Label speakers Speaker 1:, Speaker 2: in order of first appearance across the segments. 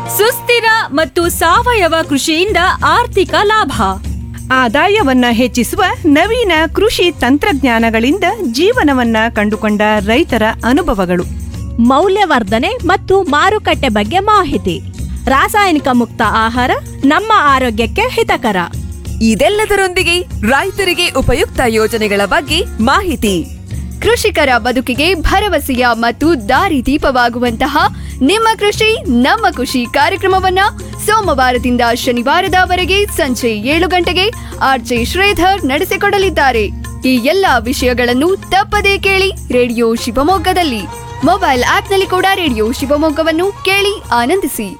Speaker 1: ಸುಸ್ಥಿರ ಮತ್ತು ಸಾವಯವ ಕೃಷಿಯಿಂದ ಆರ್ಥಿಕ ಲಾಭ
Speaker 2: ಆದಾಯವನ್ನ ಹೆಚ್ಚಿಸುವ ನವೀನ ಕೃಷಿ ತಂತ್ರಜ್ಞಾನಗಳಿಂದ ಜೀವನವನ್ನ ಕಂಡುಕೊಂಡ ರೈತರ ಅನುಭವಗಳು
Speaker 3: ಮೌಲ್ಯವರ್ಧನೆ ಮತ್ತು ಮಾರುಕಟ್ಟೆ ಬಗ್ಗೆ ಮಾಹಿತಿ ರಾಸಾಯನಿಕ ಮುಕ್ತ ಆಹಾರ ನಮ್ಮ ಆರೋಗ್ಯಕ್ಕೆ ಹಿತಕರ
Speaker 4: ಇದೆಲ್ಲದರೊಂದಿಗೆ ರೈತರಿಗೆ ಉಪಯುಕ್ತ ಯೋಜನೆಗಳ ಬಗ್ಗೆ ಮಾಹಿತಿ
Speaker 5: ಕೃಷಿಕರ ಬದುಕಿಗೆ ಭರವಸೆಯ ಮತ್ತು ದಾರಿದೀಪವಾಗುವಂತಹ ನಿಮ್ಮ ಕೃಷಿ ನಮ್ಮ ಖುಷಿ ಕಾರ್ಯಕ್ರಮವನ್ನ ಸೋಮವಾರದಿಂದ ಶನಿವಾರದವರೆಗೆ ಸಂಜೆ ಏಳು ಗಂಟೆಗೆ ಆರ್ಜೆ ಶ್ರೀಧರ್ ನಡೆಸಿಕೊಡಲಿದ್ದಾರೆ ಈ ಎಲ್ಲಾ ವಿಷಯಗಳನ್ನು ತಪ್ಪದೇ ಕೇಳಿ ರೇಡಿಯೋ ಶಿವಮೊಗ್ಗದಲ್ಲಿ ಮೊಬೈಲ್ ಆಪ್ನಲ್ಲಿ ಕೂಡ ರೇಡಿಯೋ ಶಿವಮೊಗ್ಗವನ್ನು ಕೇಳಿ ಆನಂದಿಸಿ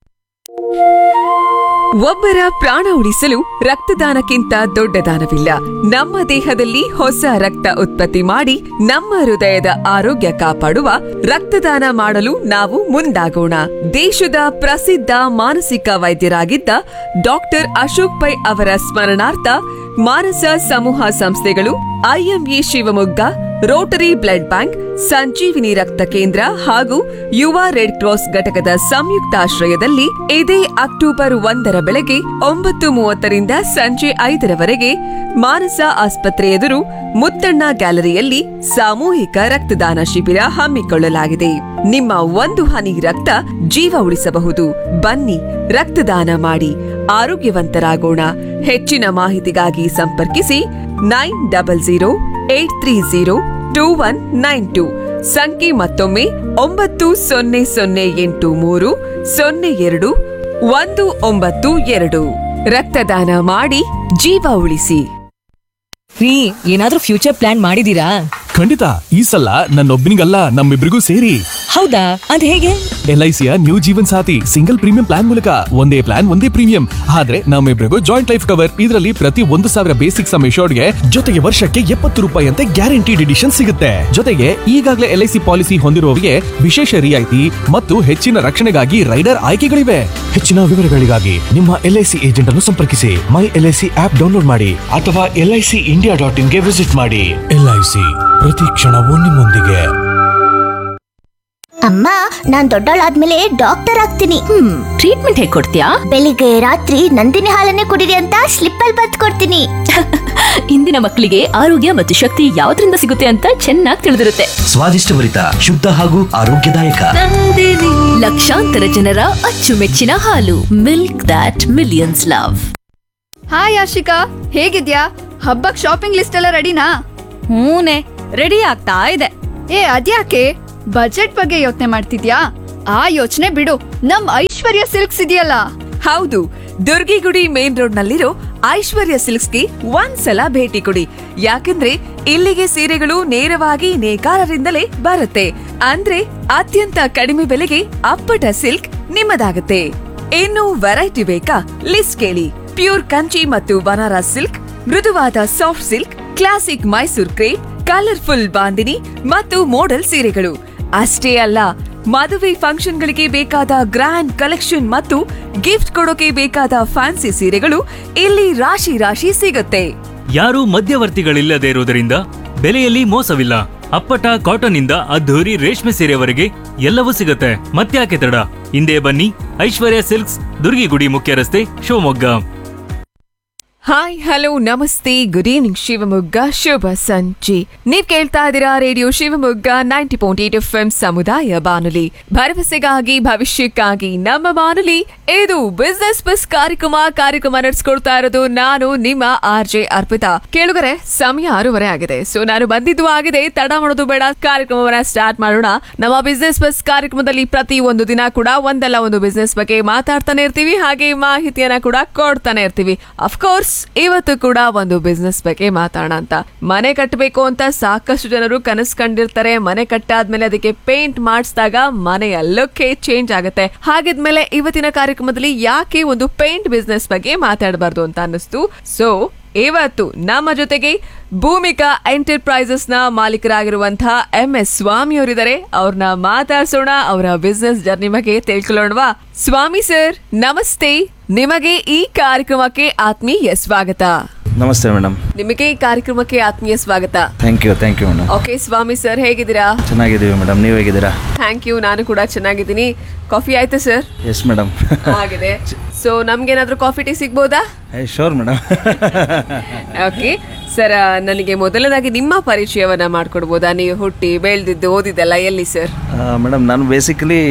Speaker 4: ಒಬ್ಬರ ಪ್ರಾಣ ಉಳಿಸಲು ರಕ್ತದಾನಕ್ಕಿಂತ ದೊಡ್ಡ ದಾನವಿಲ್ಲ ನಮ್ಮ ದೇಹದಲ್ಲಿ ಹೊಸ ರಕ್ತ ಉತ್ಪತ್ತಿ ಮಾಡಿ ನಮ್ಮ ಹೃದಯದ ಆರೋಗ್ಯ ಕಾಪಾಡುವ ರಕ್ತದಾನ ಮಾಡಲು ನಾವು ಮುಂದಾಗೋಣ ದೇಶದ ಪ್ರಸಿದ್ಧ ಮಾನಸಿಕ ವೈದ್ಯರಾಗಿದ್ದ ಡಾಕ್ಟರ್ ಅಶೋಕ್ ಪೈ ಅವರ ಸ್ಮರಣಾರ್ಥ ಮಾನಸ ಸಮೂಹ ಸಂಸ್ಥೆಗಳು IMA Shivamogga rotary blood bank Sanjeevini ರಕ್ತ ಕೇಂದ್ರ ಹಾಗೂ ಯುವ ರೆಡ್ ಕ್ರಾಸ್ ಘಟಕದ ಸಂಯುಕ್ತಾಶ್ರಯದಲ್ಲಿ ಇದೇ ಅಕ್ಟೋಬರ್ ಒಂದರ ಬೆಳಗ್ಗೆ ಒಂಬತ್ತು ಮೂವತ್ತರಿಂದ ಸಂಜೆ ಐದರವರೆಗೆ ಮಾನಸ ಆಸ್ಪತ್ರೆ ಎದುರು ಮುತ್ತಣ್ಣ ಗ್ಯಾಲರಿಯಲ್ಲಿ ಸಾಮೂಹಿಕ ರಕ್ತದಾನ ಶಿಬಿರ ಹಮ್ಮಿಕೊಳ್ಳಲಾಗಿದೆ ನಿಮ್ಮ ಒಂದು ಹನಿ ರಕ್ತ ಜೀವ ಉಳಿಸಬಹುದು ಬನ್ನಿ ರಕ್ತದಾನ ಮಾಡಿ ಆರೋಗ್ಯವಂತರಾಗೋಣ ಹೆಚ್ಚಿನ ಮಾಹಿತಿಗಾಗಿ ಸಂಪರ್ಕಿಸಿ nine double zero eight three zero two one nine two ಸಂಖ್ಯೆ ಮತ್ತೊಮ್ಮೆ ಒಂಬತ್ತು ಸೊನ್ನೆ ಸೊನ್ನೆ ಎಂಟು ಮೂರು ಸೊನ್ನೆ ಎರಡು ಒಂದು ಒಂಬತ್ತು ಎರಡು ರಕ್ತದಾನ ಮಾಡಿ ಜೀವ ಉಳಿಸಿ
Speaker 6: ರೀ ಏನಾದ್ರೂ ಫ್ಯೂಚರ್ ಪ್ಲಾನ್ ಮಾಡಿದೀರಾ
Speaker 7: ಖಂಡಿತ ಈ ಸಲ ನನ್ನೊಬ್ಬನಿಗಲ್ಲ ನಮ್ಮಿಬ್ರಿಗೂ ಸೇರಿ
Speaker 6: ಹೌದಾ ಅದ್ ಹೇಗೆ
Speaker 7: ಎಲ್ ಐ ಸಿಯ new Jeevan Saathi single premium plan ಮೂಲಕ ಒಂದೇ ಪ್ಲಾನ್ ಒಂದೇ ಪ್ರೀಮಿಯಂ ಆದ್ರೆ ನಮ್ಮಿಬ್ರಿಗೂ ಜಾಯಿಂಟ್ ಲೈಫ್ ಕವರ್ ಇದರಲ್ಲಿ ಪ್ರತಿ ಒಂದು ಸಾವಿರ ಬೇಸಿಕ್ ಸಮ್ ಗೆ ಜೊತೆಗೆ ವರ್ಷಕ್ಕೆ ಎಪ್ಪತ್ತು ರೂಪಾಯಿ ಅಂತೆ ಗ್ಯಾರಂಟಿಡ್ ಎಡಿಷನ್ ಸಿಗುತ್ತೆ ಜೊತೆಗೆ ಈಗಾಗಲೇ ಎಲ್ ಐ ಸಿ ಪಾಲಿಸಿ ಹೊಂದಿರುವವರಿಗೆ ವಿಶೇಷ ರಿಯಾಯಿತಿ ಮತ್ತು ಹೆಚ್ಚಿನ ರಕ್ಷಣೆಗಾಗಿ ರೈಡರ್ ಆಯ್ಕೆಗಳಿವೆ ಹೆಚ್ಚಿನ ವಿವರಗಳಿಗಾಗಿ ನಿಮ್ಮ ಎಲ್ ಐ ಸಿ ಏಜೆಂಟ್ ಅನ್ನು ಸಂಪರ್ಕಿಸಿ my L I C app download ಮಾಡಿ ಅಥವಾ L I C India dot ಇನ್ಗೆ ವಿಸಿಟ್ ಮಾಡಿ ಎಲ್ ಐ ಸಿ ಪ್ರತಿ ಕ್ಷಣವೂ ನಿಮ್ಮೊಂದಿಗೆ
Speaker 8: ಅಮ್ಮ ನಾನ್ ದೊಡ್ಡವಳಾದ್ಮೇಲೆ ಡಾಕ್ಟರ್ ಆಗ್ತೀನಿ
Speaker 3: ಹ್ಮ್ ಟ್ರೀಟ್ಮೆಂಟ್ ಹೇಗೆ ಕೊಡ್ತೀಯಾ
Speaker 8: ಬೆಳಿಗ್ಗೆ ರಾತ್ರಿ ನಂದಿನಿ ಹಾಲನ್ನೇ ಕುಡಿರಿ ಅಂತ ಸ್ಲಿಪ್ ಅಲ್ಲಿ ಬತ್ ಕೊಡ್ತೀನಿ
Speaker 3: ಇಂದಿನ ಮಕ್ಕಳಿಗೆ ಆರೋಗ್ಯ ಮತ್ತು ಶಕ್ತಿ ಯಾವ್ದ್ರಿಂದ ಸಿಗುತ್ತೆ ಅಂತ ಚೆನ್ನಾಗಿ ತಿಳಿದಿರುತ್ತೆ
Speaker 9: ಸ್ವಾದಿಷ್ಟಭರಿತ ಶುದ್ಧ ಹಾಗೂ ಆರೋಗ್ಯದಾಯಕ
Speaker 3: ಲಕ್ಷಾಂತರ ಜನರ ಅಚ್ಚುಮೆಚ್ಚಿನ ಹಾಲು milk that millions love
Speaker 5: hi Ashika ಹೇಗಿದ್ಯಾ ಹಬ್ಬಕ್ ಶಾಪಿಂಗ್ ಲಿಸ್ಟ್ ಎಲ್ಲ ರೆಡಿನಾ
Speaker 1: ಹೂನೆ ರೆಡಿ ಆಗ್ತಾ ಇದೆ
Speaker 5: ಏ ಅದ್ಯಾಕೆ ಬಜೆಟ್ ಬಗ್ಗೆ ಯೋಚನೆ ಮಾಡ್ತಿದ್ಯಾ ಆ ಯೋಚನೆ ಬಿಡು ನಮ್ ಐಶ್ವರ್ಯ ಸಿಲ್ಕ್ಸ್ ಇದೆಯಲ್ಲ
Speaker 4: ಹೌದು ದುರ್ಗಿಗುಡಿ ಮೇನ್ ರೋಡ್ ನಲ್ಲಿರೋ ಐಶ್ವರ್ಯ ಸಿಲ್ಕ್ಸ್ಗೆ ಒಂದ್ಸಲ ಭೇಟಿ ಕೊಡಿ ಯಾಕಂದ್ರೆ ಇಲ್ಲಿಗೆ ಸೀರೆಗಳು ನೇರವಾಗಿ ನೇಕಾರರಿಂದಲೇ ಬರುತ್ತೆ ಅಂದ್ರೆ ಅತ್ಯಂತ ಕಡಿಮೆ ಬೆಲೆಗೆ ಅಪ್ಪಟ ಸಿಲ್ಕ್ ನಿಮ್ಮದಾಗುತ್ತೆ ಇನ್ನು ವೆರೈಟಿ ಬೇಕಾ ಲಿಸ್ಟ್ ಕೇಳಿ ಪ್ಯೂರ್ ಕಂಚಿ ಮತ್ತು ಬನಾರಸ್ ಸಿಲ್ಕ್ ಮೃದುವಾದ soft silk classic Mysore crepe colourful bandhani ಮತ್ತು ಮೋಡಲ್ ಸೀರೆಗಳು ಅಷ್ಟೇ ಅಲ್ಲ ಮದುವೆ ಫಂಕ್ಷನ್ಗಳಿಗೆ ಬೇಕಾದ ಗ್ರ್ಯಾಂಡ್ ಕಲೆಕ್ಷನ್ ಮತ್ತು ಗಿಫ್ಟ್ ಕೊಡೋಕೆ ಬೇಕಾದ ಫ್ಯಾನ್ಸಿ ಸೀರೆಗಳು ಇಲ್ಲಿ ರಾಶಿ ರಾಶಿ ಸಿಗುತ್ತೆ
Speaker 10: ಯಾರೂ ಮಧ್ಯವರ್ತಿಗಳಿಲ್ಲದೆ ಇರುವುದರಿಂದ ಬೆಲೆಯಲ್ಲಿ ಮೋಸವಿಲ್ಲ ಅಪ್ಪಟ ಕಾಟನ್ ಇಂದ ಅದ್ಧೂರಿ ರೇಷ್ಮೆ ಸೀರೆವರೆಗೆ ಎಲ್ಲವೂ ಸಿಗುತ್ತೆ ಮತ್ತ್ಯಾಕೆ ತಡ ಹಿಂದೆ ಬನ್ನಿ ಐಶ್ವರ್ಯ ಸಿಲ್ಕ್ಸ್ ದುರ್ಗಿಗುಡಿ ಮುಖ್ಯ ರಸ್ತೆ ಶಿವಮೊಗ್ಗ
Speaker 4: ಹಾಯ್ ಹಲೋ ನಮಸ್ತೆ ಗುಡ್ ಈವ್ನಿಂಗ್ ಶಿವಮೊಗ್ಗ ಶುಭ ಸಂಜೆ ನೀವ್ ಕೇಳ್ತಾ ಇದ್ದೀರಾ radio Shivamogga ninety point eight F M ಸಮುದಾಯ ಬಾನುಲಿ ಭರವಸೆಗಾಗಿ ಭವಿಷ್ಯಕ್ಕಾಗಿ ನಮ್ಮ ಬಾನುಲಿ ಇದು ಬಿಸ್ನೆಸ್ ಬಸ್ ಕಾರ್ಯಕ್ರಮ ಕಾರ್ಯಕ್ರಮ ನಡೆಸ್ಕೊಡ್ತಾ ಇರೋದು ನಾನು ನಿಮ್ಮ ಆರ್ ಜೆ ಅರ್ಪಿತಾ ಕೇಳುಗರೆ ಸಮಯ ಆರೂವರೆ ಆಗಿದೆ ಸೊ ನಾನು ಬಂದಿದ್ದು ಆಗಿದೆ ತಡ ಮಾಡೋದು ಬೇಡ ಕಾರ್ಯಕ್ರಮವನ್ನ ಸ್ಟಾರ್ಟ್ ಮಾಡೋಣ ನಮ್ಮ ಬಿಸ್ನೆಸ್ ಬಸ್ ಕಾರ್ಯಕ್ರಮದಲ್ಲಿ ಪ್ರತಿ ಒಂದು ದಿನ ಕೂಡ ಒಂದಲ್ಲ ಒಂದು ಬಿಸ್ನೆಸ್ ಬಗ್ಗೆ ಮಾತಾಡ್ತಾನೆ ಇರ್ತೀವಿ ಹಾಗೆ ಮಾಹಿತಿಯನ್ನ ಕೂಡ ಕೊಡ್ತಾನೆ ಇರ್ತೀವಿ ಅಫ್ಕೋರ್ಸ್ ಇವತ್ತು ಕೂಡ ಒಂದು ಬಿಸ್ನೆಸ್ ಬಗ್ಗೆ ಮಾತಾಡೋಣ ಅಂತ ಮನೆ ಕಟ್ಟಬೇಕು ಅಂತ ಸಾಕಷ್ಟು ಜನರು ಕನಸು ಕಂಡಿರ್ತಾರೆ ಮನೆ ಕಟ್ಟಾದ್ಮೇಲೆ ಅದಕ್ಕೆ ಪೇಂಟ್ ಮಾಡಿಸಿದಾಗ ಮನೆಯ ಲುಕ್ ಚೇಂಜ್ ಆಗುತ್ತೆ ಹಾಗಿದ್ಮೇಲೆ ಇವತ್ತಿನ ಕಾರ್ಯಕ್ರಮದಲ್ಲಿ ಯಾಕೆ ಒಂದು ಪೇಂಟ್ ಬಿಸ್ನೆಸ್ ಬಗ್ಗೆ ಮಾತಾಡಬಾರ್ದು ಅಂತ ಅನ್ನಿಸ್ತು ಸೊ ಇವತ್ತು ನಮ್ಮ ಜೊತೆಗೆ ಭೂಮಿಕಾ ಎಂಟರ್ಪ್ರೈಸಸ್ ನ ಮಾಲೀಕರಾಗಿರುವಂತಹ ಎಂ ಎಸ್ ಸ್ವಾಮಿ ಅವರಿದ್ದಾರೆ ಅವ್ರನ್ನ ಮಾತಾಡ್ಸೋಣ ಅವರ ಬಿಸ್ನೆಸ್ ಜರ್ನಿ ಬಗ್ಗೆ ತಿಳ್ಕೊಳ್ಳೋಣವಾ ಸ್ವಾಮಿ ಸರ್ ನಮಸ್ತೆ ನಿಮಗೆ ಈ ಕಾರ್ಯಕ್ರಮಕ್ಕೆ ಆತ್ಮೀಯ ಸ್ವಾಗತ
Speaker 11: ನಮಸ್ತೆ ಮೇಡಮ್
Speaker 4: ನಿಮಗೆ ಈ ಕಾರ್ಯಕ್ರಮಕ್ಕೆ ಆತ್ಮೀಯ ಸ್ವಾಗತ
Speaker 11: thank you thank you madam
Speaker 4: okay ಸ್ವಾಮಿ ಸರ್ ಹೇಗಿದ್ದೀರಾ
Speaker 11: ಚೆನ್ನಾಗಿದ್ದೀವಿ ಮೇಡಮ್ ನೀವು ಹೇಗಿದ್ದೀರಾ
Speaker 4: ಥ್ಯಾಂಕ್ ಯು ನಾನು ಕೂಡ ಚೆನ್ನಾಗಿದ್ದೀನಿ ಕಾಫಿ ಆಯ್ತಾ ಸರ್
Speaker 11: ಎಸ್ ಮೇಡಮ್
Speaker 4: ಆಗಿದೆ ಸೊ ನಮ್ಗೇನಾದ್ರೂ ಕಾಫಿ ಟೀ ಸಿಗ್ಬೋದಾ
Speaker 11: ಏ ಶೋರ್ ಮೇಡಮ್
Speaker 4: ಓಕೆ ಸರ್ ನನಗೆ ಮೊದಲನೇದಾಗಿ ನಿಮ್ಮ ಪರಿಚಯವನ್ನ ಮಾಡ್ಕೊಡ್ಬೋದಾ ನೀವು ಹುಟ್ಟಿ ಬೆಳೆದಿದ್ದು ಓದಿದ್ದೆಲ್ಲ ಎಲ್ಲಿ ಸರ್
Speaker 11: ಮೇಡಮ್ ನಾನು ಬೇಸಿಕಲಿ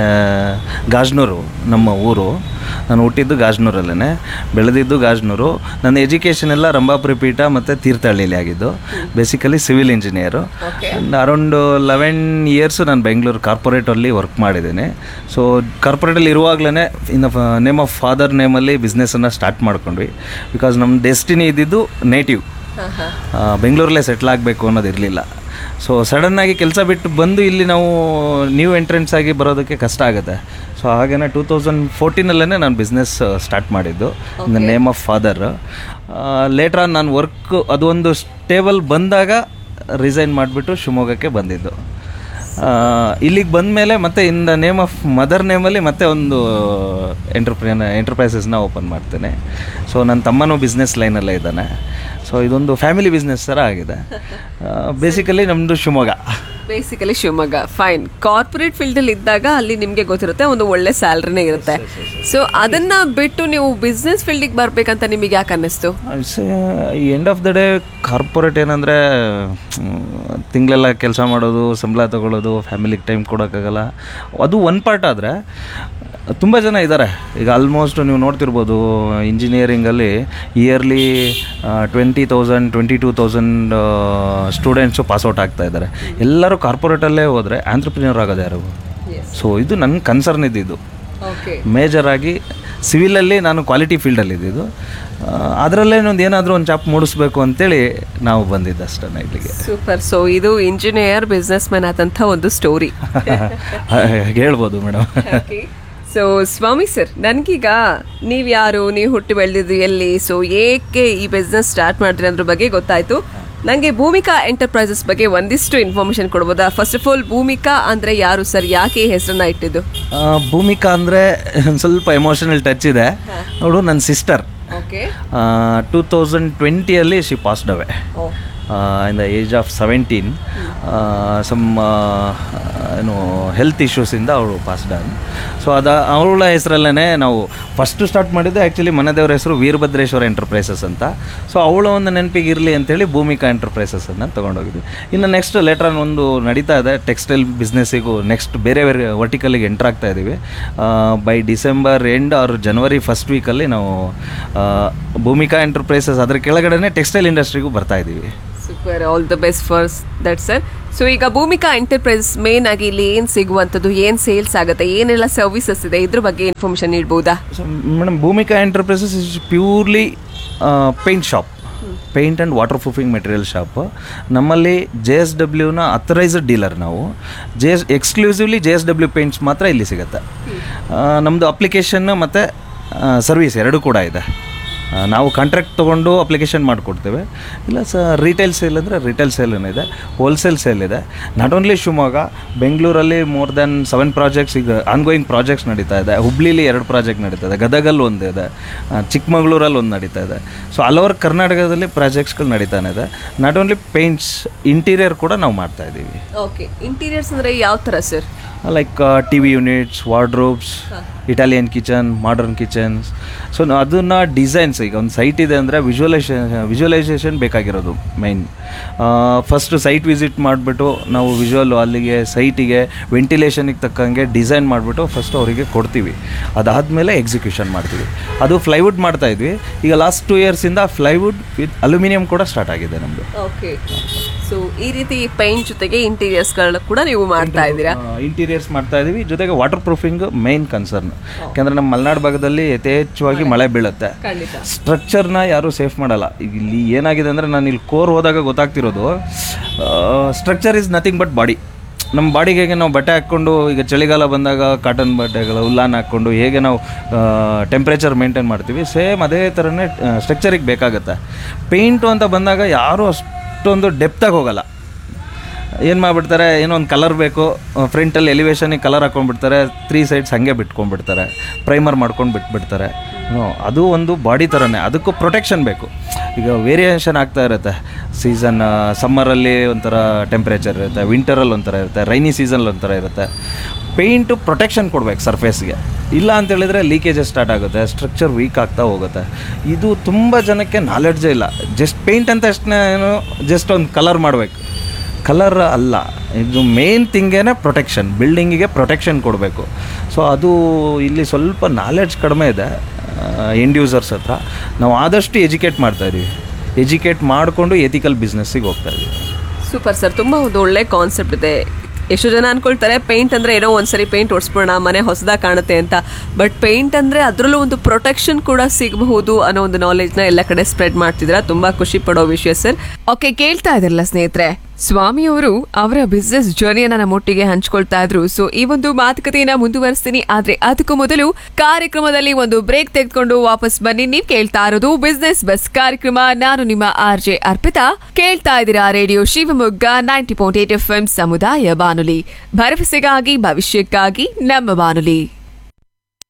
Speaker 11: ಗಾಜ್ನೂರು ನಮ್ಮ ಊರು ನಾನು ಹುಟ್ಟಿದ್ದು ಗಾಜ್ನೂರಲ್ಲೇ ಬೆಳೆದಿದ್ದು ಗಾಜ್ನೂರು ನನ್ನ ಎಜುಕೇಷನ್ ಎಲ್ಲ ರಂಭಾಪುರಿ ಪೀಠ ಮತ್ತು ತೀರ್ಥಹಳ್ಳಿಲಿ ಆಗಿದ್ದು basically civil engineer around eleven years ನಾನು ಬೆಂಗಳೂರು ಕಾರ್ಪೊರೇಟಲ್ಲಿ ವರ್ಕ್ ಮಾಡಿದ್ದೀನಿ ಸೊ ಕಾರ್ಪೊರೇಟಲ್ಲಿ ಇರುವಾಗಲೇ ಇನ್ ನೇಮ್ ಆಫ್ ಫಾದರ್ ನೇಮಲ್ಲಿ ಬಿಸ್ನೆಸ್ಸನ್ನು ಸ್ಟಾರ್ಟ್ ಮಾಡ್ಕೊಂಡ್ವಿ ಬಿಕಾಸ್ ನಮ್ಮ ಡೆಸ್ಟಿನಿ ಇದ್ದಿದ್ದು ನೇಟಿವ್ ಬೆಂಗಳೂರಲ್ಲೇ ಸೆಟ್ಲ್ ಆಗಬೇಕು ಅನ್ನೋದು ಇರಲಿಲ್ಲ ಸೊ ಸಡನ್ನಾಗಿ ಕೆಲಸ ಬಿಟ್ಟು ಬಂದು ಇಲ್ಲಿ ನಾವು ನ್ಯೂ ಎಂಟ್ರೆನ್ಸ್ ಆಗಿ ಬರೋದಕ್ಕೆ ಕಷ್ಟ ಆಗುತ್ತೆ ಸೊ ಹಾಗೇನೆ ಟೂ ತೌಸಂಡ್ ಫೋರ್ಟೀನಲ್ಲೇ ನಾನು ಬಿಸ್ನೆಸ್ ಸ್ಟಾರ್ಟ್ ಮಾಡಿದ್ದು in the name of father later on ನಾನು ವರ್ಕ್ ಅದೊಂದು ಸ್ಟೇಬಲ್ ಬಂದಾಗ ರಿಸೈನ್ ಮಾಡಿಬಿಟ್ಟು ಶಿವಮೊಗ್ಗಕ್ಕೆ ಬಂದಿದ್ದು ಇಲ್ಲಿಗೆ ಬಂದ ಮೇಲೆ ಮತ್ತೆ in the name of mother ನೇಮಲ್ಲಿ ಮತ್ತೆ ಒಂದು ಎಂಟರ್ಪ್ರಿಯನ್ ಎಂಟರ್ಪ್ರೈಸಸ್ನ ಓಪನ್ ಮಾಡ್ತೇನೆ ಸೊ ನನ್ನ ತಮ್ಮನೂ ಬಿಸ್ನೆಸ್ ಲೈನಲ್ಲೇ ಇದ್ದಾನೆ ಸೊ ಇದೊಂದು ಫ್ಯಾಮಿಲಿ ಬಿಸ್ನೆಸ್ ಥರ ಆಗಿದೆ ಬೇಸಿಕಲಿ ನಮ್ಮದು Shivamogga
Speaker 4: basically Shivamogga fine corporate field ಅಲ್ಲಿ ಇದ್ದಾಗ ಅಲ್ಲಿ ನಿಮ್ಗೆ ಗೊತ್ತಿರುತ್ತೆ ಒಂದು ಒಳ್ಳೆ ಸ್ಯಾಲ್ರಿನೇ ಇರುತ್ತೆ ಸೊ ಅದನ್ನ ಬಿಟ್ಟು ನೀವು ಬಿಸ್ನೆಸ್ ಫೀಲ್ಡಿಗೆ ಬರ್ಬೇಕಂತ ನಿಮಗೆ ಯಾಕೆ ಅನ್ನಿಸ್ತು
Speaker 11: end of the day corporate ಏನಂದರೆ ತಿಂಗಳೆಲ್ಲ ಕೆಲಸ ಮಾಡೋದು ಸಂಬಳ ತಗೊಳ್ಳೋದು ಫ್ಯಾಮಿಲಿಗೆ ಟೈಮ್ ಕೊಡೋಕ್ಕಾಗಲ್ಲ ಅದು ಒಂದು ಪಾರ್ಟ್ ಆದರೆ ತುಂಬ ಜನ ಇದ್ದಾರೆ ಈಗ ಆಲ್ಮೋಸ್ಟ್ ನೀವು ನೋಡ್ತಿರ್ಬೋದು ಇಂಜಿನಿಯರಿಂಗಲ್ಲಿ early twenty thousand twenty two thousand students pass out ಆಗ್ತಾ ಇದ್ದಾರೆ ಎಲ್ಲರೂ ಕಾರ್ಪೊರೇಟಲ್ಲೇ ಹೋದರೆ ಆಂಟ್ರಪ್ರಿನಿಯರ್ ಆಗೋದು ಯಾರು ಸೊ ಇದು ನನ್ನ ಕನ್ಸರ್ನ್ ಇದ್ದಿದ್ದು ಮೇಜರ್ ಆಗಿ ಸಿವಿಲಲ್ಲಿ ನಾನು ಕ್ವಾಲಿಟಿ ಫೀಲ್ಡಲ್ಲಿ ಇದ್ದಿದ್ದು ಅದರಲ್ಲೇ ಒಂದು ಏನಾದರೂ ಒಂದು ಚಾಪ್ ಮೂಡಿಸ್ಬೇಕು ಅಂತೇಳಿ ನಾವು ಬಂದಿದ್ದು ಅಷ್ಟೇ ಇಲ್ಲಿಗೆ
Speaker 4: ಸೂಪರ್ ಸೊ ಇದು ಇಂಜಿನಿಯರ್ ಬಿಸ್ನೆಸ್ ಮ್ಯಾನ್ ಆದಂಥ ಒಂದು ಸ್ಟೋರಿ
Speaker 11: ಹೇಳ್ಬೋದು ಮೇಡಮ್
Speaker 4: ಸೊ ಸ್ವಾಮಿ ಸರ್ ನನಗೀಗ ನೀವು ಯಾರು ನೀವು ಹುಟ್ಟಿ ಬೆಳೆದಿದ್ದು ಎಲ್ಲಿ ಸೊ ಏಕೆ ಈ ಬಿಸ್ನೆಸ್ ಸ್ಟಾರ್ಟ್ ಮಾಡಿದ್ರಿ ಅದ್ರ ಬಗ್ಗೆ ಗೊತ್ತಾಯ್ತು ನನಗೆ ಭೂಮಿಕಾ ಎಂಟರ್ಪ್ರೈಸಸ್ ಬಗ್ಗೆ ಒಂದಿಷ್ಟು ಇನ್ಫಾರ್ಮೇಶನ್ ಕೊಡ್ಬೋದಾ ಫಸ್ಟ್ ಆಫ್ ಆಲ್ ಭೂಮಿಕಾ ಅಂದ್ರೆ ಯಾರು ಸರ್ ಯಾಕೆ ಈ ಹೆಸರನ್ನ ಇಟ್ಟಿದ್ದು
Speaker 11: ಆ, ಭೂಮಿಕಾ ಅಂದರೆ ಒಂದು ಸ್ವಲ್ಪ ಎಮೋಷನಲ್ ಟಚ್ ಇದೆ ನೋಡು ನನ್ನ ಸಿಸ್ಟರ್
Speaker 4: ಓಕೆ
Speaker 11: ಟೂ ತೌಸಂಡ್ ಟ್ವೆಂಟಿಯಲ್ಲಿ she passed away in the age of seventeen some ಏನು ಹೆಲ್ತ್ ಇಶ್ಯೂಸಿಂದ ಅವಳು ಪಾಸ್ಡ್ ಆನ್ ಸೊ ಅದ ಅವಳ ಹೆಸರಲ್ಲೇ ನಾವು ಫಸ್ಟು ಸ್ಟಾರ್ಟ್ ಮಾಡಿದ್ದು ಆ್ಯಕ್ಚುಲಿ ಮನೆದೇವ್ರ ಹೆಸರು ವೀರಭದ್ರೇಶ್ವರ ಎಂಟರ್ಪ್ರೈಸಸ್ ಅಂತ ಸೊ ಅವಳ ಒಂದು ನೆನಪಿಗೆ ಇರಲಿ ಅಂತೇಳಿ ಭೂಮಿಕಾ ಎಂಟರ್ಪ್ರೈಸಸನ್ನು ತೊಗೊಂಡೋಗಿದ್ವಿ ಇನ್ನು ನೆಕ್ಸ್ಟ್ ಲೇಟರ್ ಆನ್ ಒಂದು ನಡೀತಾ ಇದೆ ಟೆಕ್ಸ್ಟೈಲ್ ಬಿಸ್ನೆಸ್ಸಿಗೂ ನೆಕ್ಸ್ಟ್ ಬೇರೆ ಬೇರೆ ವರ್ಟಿಕಲಿಗೆ ಎಂಟರ್ ಆಗ್ತಾ ಇದ್ದೀವಿ by December end or January first ವೀಕಲ್ಲಿ ನಾವು ಆ, ಭೂಮಿಕಾ ಎಂಟರ್ಪ್ರೈಸಸ್ ಅದ್ರ ಕೆಳಗಡೆನೆ ಟೆಕ್ಸ್ಟೈಲ್ ಇಂಡಸ್ಟ್ರಿಗೂ ಬರ್ತಾ ಇದ್ದೀವಿ
Speaker 4: super all the best for that sir so ಈಗ ಭೂಮಿಕಾ ಎಂಟರ್ಪ್ರೈಸ್ ಮೇನ್ ಆಗಿ ಇಲ್ಲಿ ಏನು ಸಿಗುವಂಥದ್ದು ಏನು ಸೇಲ್ಸ್ ಆಗುತ್ತೆ ಏನೆಲ್ಲ ಸರ್ವಿಸಸ್ ಇದೆ ಇದ್ರ ಬಗ್ಗೆ ಇನ್ಫಾರ್ಮೇಶನ್ ನೀಡ್ಬೋದಾ
Speaker 11: so madam Bhoomika enterprises is purely paint shop paint and water proofing material shop ನಮ್ಮಲ್ಲಿ ಜೆ ಎಸ್ ಡಬ್ಲ್ಯೂನ ಅಥರೈಸ್ಡ್ ಡೀಲರ್ ನಾವು J S exclusively J S W paints ಮಾತ್ರ ಇಲ್ಲಿ ಸಿಗುತ್ತೆ ನಮ್ಮದು ಅಪ್ಲಿಕೇಶನ್ ಮತ್ತು ಸರ್ವಿಸ್ ಎರಡೂ ಕೂಡ ಇದೆ ಆ, ನಾವು ಕಾಂಟ್ರಾಕ್ಟ್ ತೊಗೊಂಡು ಅಪ್ಲಿಕೇಶನ್ ಮಾಡಿಕೊಡ್ತೇವೆ ಇಲ್ಲ ಸ ರಿಟೇಲ್ ಸೇಲ್ ಅಂದರೆ ರಿಟೇಲ್ ಸೇಲ್ ಇದೆ ಹೋಲ್ಸೇಲ್ ಸೇಲ್ ಇದೆ ನಾಟ್ ಓನ್ಲಿ ಶಿವಮೊಗ್ಗ ಬೆಂಗಳೂರಲ್ಲಿ ಮೋರ್ ದೆನ್ ಸೆವೆನ್ ಪ್ರಾಜೆಕ್ಟ್ಸ್ ಈಗ ಆನ್ಗೋಯಿಂಗ್ ಪ್ರಾಜೆಕ್ಟ್ಸ್ ನಡೀತಾ ಇದೆ ಹುಬ್ಳಿಲಿ ಎರಡು ಪ್ರಾಜೆಕ್ಟ್ ನಡೀತಾ ಇದೆ ಗದಗಲ್ಲಿ ಒಂದು ಇದೆ ಆ, ಚಿಕ್ಕಮಗಳೂರಲ್ಲಿ ಒಂದು ನಡೀತಾ ಇದೆ ಸೊ ಆಲ್ ಓವರ್ ಕರ್ನಾಟಕದಲ್ಲಿ ಪ್ರಾಜೆಕ್ಟ್ಸ್ಗಳು ನಡೀತಾನೆ ಇದೆ ನಾಟ್ ಓನ್ಲಿ ಪೇಂಟ್ಸ್ ಇಂಟೀರಿಯರ್ ಕೂಡ ನಾವು ಮಾಡ್ತಾ ಇದ್ದೀವಿ
Speaker 4: ಓಕೆ ಇಂಟೀರಿಯರ್ಸ್ ಅಂದ್ರೆ ಯಾವ ಥರ sir
Speaker 11: like T V units wardrobes Italian kitchen modern kitchens so ಅದನ್ನು ಡಿಸೈನ್ಸ್ ಈಗ ಒಂದು ಸೈಟ್ ಇದೆ ಅಂದರೆ ವಿಜುವಲೈಸೇಷನ್ ವಿಜುವಲೈಸೇಷನ್ ಬೇಕಾಗಿರೋದು ಮೈನ್ ಫಸ್ಟ್ ಸೈಟ್ ವಿಸಿಟ್ ಮಾಡಿಬಿಟ್ಟು ನಾವು ವಿಜುವಲ್ ಅಲ್ಲಿಗೆ ಸೈಟಿಗೆ ವೆಂಟಿಲೇಷನಿಗೆ ತಕ್ಕಂಗೆ ಡಿಸೈನ್ ಮಾಡಿಬಿಟ್ಟು ಫಸ್ಟ್ ಅವರಿಗೆ ಕೊಡ್ತೀವಿ ಅದಾದಮೇಲೆ ಎಕ್ಸಿಕ್ಯೂಷನ್ ಮಾಡ್ತೀವಿ ಅದು ಫ್ಲೈವುಡ್ ಮಾಡ್ತಾ ಇದ್ವಿ ಈಗ ಲಾಸ್ಟ್ ಟೂ ಇಯರ್ಸಿಂದ ಫ್ಲೈವುಡ್ ವಿತ್ ಅಲ್ಯೂಮಿನಿಯಂ ಕೂಡ ಸ್ಟಾರ್ಟ್ ಆಗಿದೆ ನಮ್ಮದು
Speaker 4: ಓಕೆ ಸೊ ಈ ರೀತಿ ಪೈಂಟ್ ಜೊತೆಗೆ ಇಂಟೀರಿಯರ್ಸ್ಗಳನ್ನ ಕೂಡ ನೀವು ಮಾಡ್ತಾ ಇದ್ದೀರಾ
Speaker 11: ಇಂಟೀರಿಯರ್ಸ್ ಮಾಡ್ತಾ ಇದೀವಿ ಜೊತೆಗೆ ವಾಟರ್ ಪ್ರೂಫಿಂಗ್ ಮೇನ್ ಕನ್ಸರ್ನ್ ಯಾಕಂದ್ರೆ ನಮ್ಮ ಮಲೆನಾಡು ಭಾಗದಲ್ಲಿ ಯಥೇಚ್ಛವಾಗಿ ಮಳೆ ಬೀಳುತ್ತೆ
Speaker 4: ಖಂಡಿತ
Speaker 11: ಸ್ಟ್ರಕ್ಚರ್ನ ಯಾರೂ ಸೇಫ್ ಮಾಡಲ್ಲ ಈಗ ಇಲ್ಲಿ ಏನಾಗಿದೆ ಅಂದರೆ ನಾನು ಇಲ್ಲಿ ಕೋರ್ ಹೋದಾಗ ಗೊತ್ತಾಗ್ತಿರೋದು structure is nothing but body ನಮ್ಮ ಬಾಡಿಗೆ ಹೇಗೆ ನಾವು ಬಟ್ಟೆ ಹಾಕ್ಕೊಂಡು ಈಗ ಚಳಿಗಾಲ ಬಂದಾಗ ಕಾಟನ್ ಬಟ್ಟೆಗಳು ಉಲ್ಲಾನ್ ಹಾಕ್ಕೊಂಡು ಹೇಗೆ ನಾವು ಟೆಂಪ್ರೇಚರ್ ಮೇಂಟೈನ್ ಮಾಡ್ತೀವಿ ಸೇಮ್ ಅದೇ ಥರನೇ ಸ್ಟ್ರಕ್ಚರಿಗೆ ಬೇಕಾಗುತ್ತೆ ಪೇಂಟು ಅಂತ ಬಂದಾಗ ಯಾರೂ ಅಷ್ಟೊಂದು ಡೆಪ್ತಾಗಿ ಹೋಗಲ್ಲ ಏನು ಮಾಡಿಬಿಡ್ತಾರೆ ಏನೋ ಒಂದು ಕಲರ್ ಬೇಕು ಫ್ರಂಟಲ್ಲಿ ಎಲಿವೇಶನಿಗೆ ಕಲರ್ ಹಾಕೊಂಡ್ಬಿಡ್ತಾರೆ ತ್ರೀ ಸೈಡ್ಸ್ ಹಾಗೆ ಬಿಟ್ಕೊಂಡ್ಬಿಡ್ತಾರೆ ಪ್ರೈಮರ್ ಮಾಡ್ಕೊಂಡು ಬಿಟ್ಬಿಡ್ತಾರೆ ನೋ ಅದು ಒಂದು ಬಾಡಿ ಥರನೇ ಅದಕ್ಕೂ ಪ್ರೊಟೆಕ್ಷನ್ ಬೇಕು ಈಗ ವೇರಿಯೇಷನ್ ಆಗ್ತಾ ಇರುತ್ತೆ ಸೀಸನ್ ಸಮ್ಮರಲ್ಲಿ ಒಂಥರ ಟೆಂಪ್ರೇಚರ್ ಇರುತ್ತೆ ವಿಂಟರಲ್ಲಿ ಒಂಥರ ಇರುತ್ತೆ ರೈನಿ ಸೀಸನಲ್ಲಿ ಒಂಥರ ಇರುತ್ತೆ ಪೇಂಟು ಪ್ರೊಟೆಕ್ಷನ್ ಕೊಡ್ಬೇಕು ಸರ್ಫೇಸ್ಗೆ ಇಲ್ಲ ಅಂತ ಹೇಳಿದ್ರೆ ಲೀಕೇಜಸ್ ಸ್ಟಾರ್ಟ್ ಆಗುತ್ತೆ ಸ್ಟ್ರಕ್ಚರ್ ವೀಕ್ ಆಗ್ತಾ ಹೋಗುತ್ತೆ ಇದು ತುಂಬ ಜನಕ್ಕೆ ನಾಲೆಡ್ಜೇ ಇಲ್ಲ ಜಸ್ಟ್ ಪೇಂಟ್ ಅಂತ ಅಷ್ಟೇ ಏನು ಜಸ್ಟ್ ಒಂದು ಕಲರ್ ಮಾಡಬೇಕು ಕಲರ್ ಅಲ್ಲ ಇದು ಮೇನ್ ಥಿಂಗೇನೆ ಪ್ರೊಟೆಕ್ಷನ್ ಬಿಲ್ಡಿಂಗಿಗೆ ಪ್ರೊಟೆಕ್ಷನ್ ಕೊಡಬೇಕು ಸೊ ಅದು ಇಲ್ಲಿ ಸ್ವಲ್ಪ ನಾಲೆಡ್ಜ್ ಕಡಿಮೆ ಇದೆ ಎಂಡ್ ಯೂಸರ್ಸ್ ಹತ್ರ ನಾವು ಆದಷ್ಟು ಎಜುಕೇಟ್ ಮಾಡ್ತಾ ಇದೀವಿ ಎಜುಕೇಟ್ ಮಾಡಿಕೊಂಡು ಎಥಿಕಲ್ ಬಿಸ್ನೆಸ್ಸಿಗೆ ಹೋಗ್ತಾ ಇದೀವಿ
Speaker 4: ಸೂಪರ್ ಸರ್ ತುಂಬಾ ಒಂದು ಒಳ್ಳೆ ಕಾನ್ಸೆಪ್ಟ್ ಇದೆ ಎಷ್ಟು ಜನ ಅನ್ಕೊಳ್ತಾರೆ ಪೇಂಟ್ ಅಂದ್ರೆ ಏನೋ ಒಂದ್ಸರಿ ಪೇಂಟ್ ಹೊಡ್ಸ್ಬಿಡೋಣ ಮನೆ ಹೊಸದಾಗಿ ಕಾಣುತ್ತೆ ಅಂತ ಬಟ್ ಪೇಂಟ್ ಅಂದ್ರೆ ಅದರಲ್ಲೂ ಒಂದು ಪ್ರೊಟೆಕ್ಷನ್ ಕೂಡ ಸಿಗಬಹುದು ಅನ್ನೋ ಒಂದು ನಾಲೆಜ್ ನ ಎಲ್ಲ ಕಡೆ ಸ್ಪ್ರೆಡ್ ಮಾಡ್ತಿದ್ರ ತುಂಬಾ ಖುಷಿ ಪಡೋ ವಿಷಯ ಸರ್ ಓಕೆ ಕೇಳ್ತಾ ಇದ್ರಲ್ಲ ಸ್ನೇಹಿತರೆ ಸ್ವಾಮಿ ಅವರು ಅವರ ಬಿಸ್ನೆಸ್ ಜರ್ನಿಯನ್ನ ನಮ್ಮೊಟ್ಟಿಗೆ ಹಂಚ್ಕೊಳ್ತಾ ಇದ್ರು ಸೊ ಈ ಒಂದು ಮಾತುಕತೆಯನ್ನ ಮುಂದುವರಿಸ್ತೀನಿ ಆದ್ರೆ ಅದಕ್ಕೂ ಮೊದಲು ಕಾರ್ಯಕ್ರಮದಲ್ಲಿ ಒಂದು ಬ್ರೇಕ್ ತೆಗೆದುಕೊಂಡು ವಾಪಸ್ ಬನ್ನಿ ನೀವು ಕೇಳ್ತಾ ಇರೋದು ಬಿಸ್ನೆಸ್ ಬಸ್ ಕಾರ್ಯಕ್ರಮ ನಾನು ನಿಮ್ಮ ಆರ್ ಜೆ ಅರ್ಪಿತಾ ಕೇಳ್ತಾ ಇದ್ದೀರಾ radio Shivamogga ninety point eight F M ಸಮುದಾಯ ಬಾನುಲಿ ಭರವಸೆಗಾಗಿ ಭವಿಷ್ಯಕ್ಕಾಗಿ ನಮ್ಮ ಬಾನುಲಿ